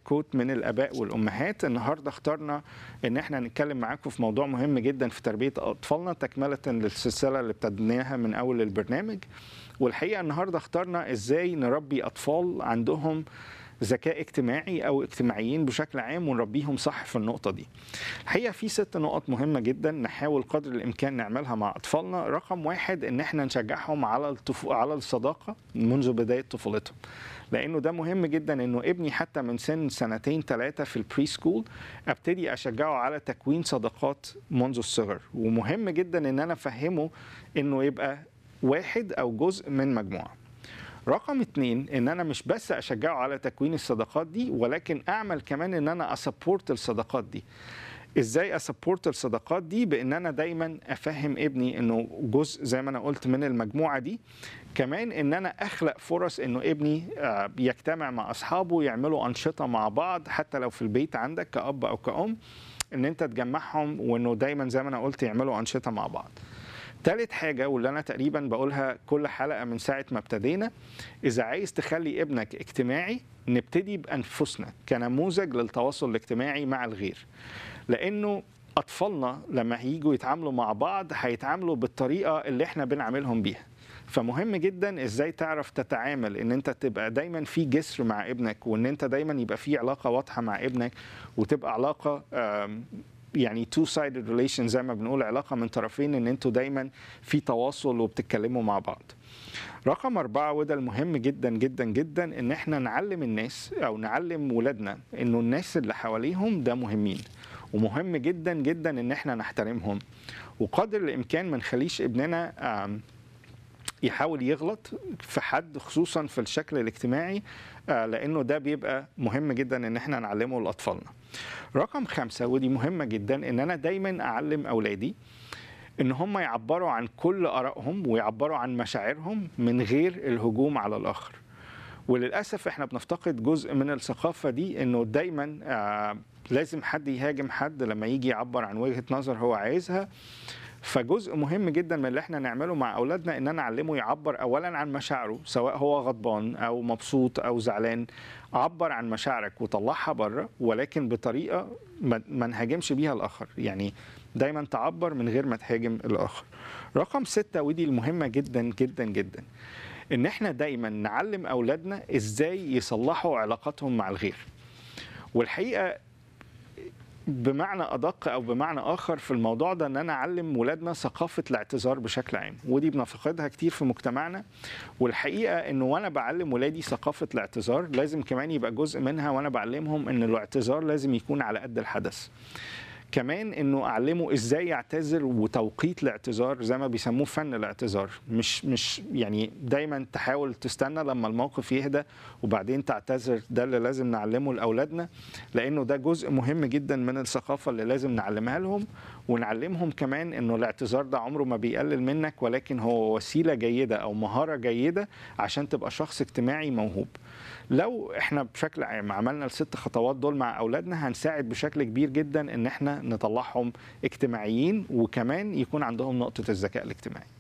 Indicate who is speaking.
Speaker 1: كوت من الاباء والامهات النهارده اخترنا ان احنا نتكلم معاكم في موضوع مهم جدا في تربيه اطفالنا تكمله للسلسله اللي ابتديناها من اول البرنامج والحقيقه النهارده اخترنا ازاي نربي اطفال عندهم ذكاء اجتماعي او اجتماعيين بشكل عام ونربيهم صح في النقطه دي. الحقيقه في ست نقط مهمه جدا نحاول قدر الامكان نعملها مع اطفالنا، رقم واحد ان احنا نشجعهم على الطف... على الصداقه منذ بدايه طفولتهم. لانه ده مهم جدا انه ابني حتى من سن سنتين ثلاثه في البري سكول ابتدي اشجعه على تكوين صداقات منذ الصغر ومهم جدا ان انا افهمه انه يبقى واحد او جزء من مجموعه. رقم اتنين ان انا مش بس اشجعه على تكوين الصداقات دي ولكن اعمل كمان ان انا اسبورت الصداقات دي ازاي اسبورت الصداقات دي بان انا دايما افهم ابني انه جزء زي ما انا قلت من المجموعه دي كمان ان انا اخلق فرص انه ابني يجتمع مع اصحابه يعملوا انشطه مع بعض حتى لو في البيت عندك كاب او كأم ان انت تجمعهم وانه دايما زي ما انا قلت يعملوا انشطه مع بعض تالت حاجة واللي أنا تقريبا بقولها كل حلقة من ساعة ما ابتدينا إذا عايز تخلي ابنك اجتماعي نبتدي بأنفسنا كنموذج للتواصل الاجتماعي مع الغير لأنه أطفالنا لما هيجوا يتعاملوا مع بعض هيتعاملوا بالطريقة اللي احنا بنعاملهم بيها فمهم جدا ازاي تعرف تتعامل ان انت تبقى دايما في جسر مع ابنك وان انت دايما يبقى في علاقه واضحه مع ابنك وتبقى علاقه يعني تو سايدد ريليشن زي ما بنقول علاقه من طرفين ان انتوا دايما في تواصل وبتتكلموا مع بعض. رقم أربعة وده المهم جدا جدا جدا إن إحنا نعلم الناس أو نعلم ولادنا إنه الناس اللي حواليهم ده مهمين ومهم جدا جدا إن إحنا نحترمهم وقدر الإمكان ما نخليش ابننا يحاول يغلط في حد خصوصا في الشكل الاجتماعي لانه ده بيبقى مهم جدا ان احنا نعلمه لاطفالنا. رقم خمسة ودي مهمة جدا ان انا دايما اعلم اولادي ان هم يعبروا عن كل ارائهم ويعبروا عن مشاعرهم من غير الهجوم على الاخر. وللاسف احنا بنفتقد جزء من الثقافه دي انه دايما آه لازم حد يهاجم حد لما يجي يعبر عن وجهه نظر هو عايزها فجزء مهم جدا من اللي احنا نعمله مع اولادنا ان انا اعلمه يعبر اولا عن مشاعره سواء هو غضبان او مبسوط او زعلان عبر عن مشاعرك وطلعها بره ولكن بطريقه ما نهاجمش بيها الاخر يعني دايما تعبر من غير ما تهاجم الاخر رقم ستة ودي المهمه جدا جدا جدا ان احنا دايما نعلم اولادنا ازاي يصلحوا علاقاتهم مع الغير والحقيقه بمعنى ادق او بمعنى اخر في الموضوع ده ان انا اعلم ولادنا ثقافه الاعتذار بشكل عام ودي بنفتقدها كتير في مجتمعنا والحقيقه انه وانا بعلم ولادي ثقافه الاعتذار لازم كمان يبقى جزء منها وانا بعلمهم ان الاعتذار لازم يكون على قد الحدث كمان انه اعلمه ازاي يعتذر وتوقيت الاعتذار زي ما بيسموه فن الاعتذار مش مش يعني دايما تحاول تستنى لما الموقف يهدى وبعدين تعتذر ده اللي لازم نعلمه لاولادنا لانه ده جزء مهم جدا من الثقافه اللي لازم نعلمها لهم ونعلمهم كمان انه الاعتذار ده عمره ما بيقلل منك ولكن هو وسيله جيده او مهاره جيده عشان تبقى شخص اجتماعي موهوب لو احنا بشكل عام عملنا الست خطوات دول مع اولادنا هنساعد بشكل كبير جدا ان احنا نطلعهم اجتماعيين وكمان يكون عندهم نقطه الذكاء الاجتماعي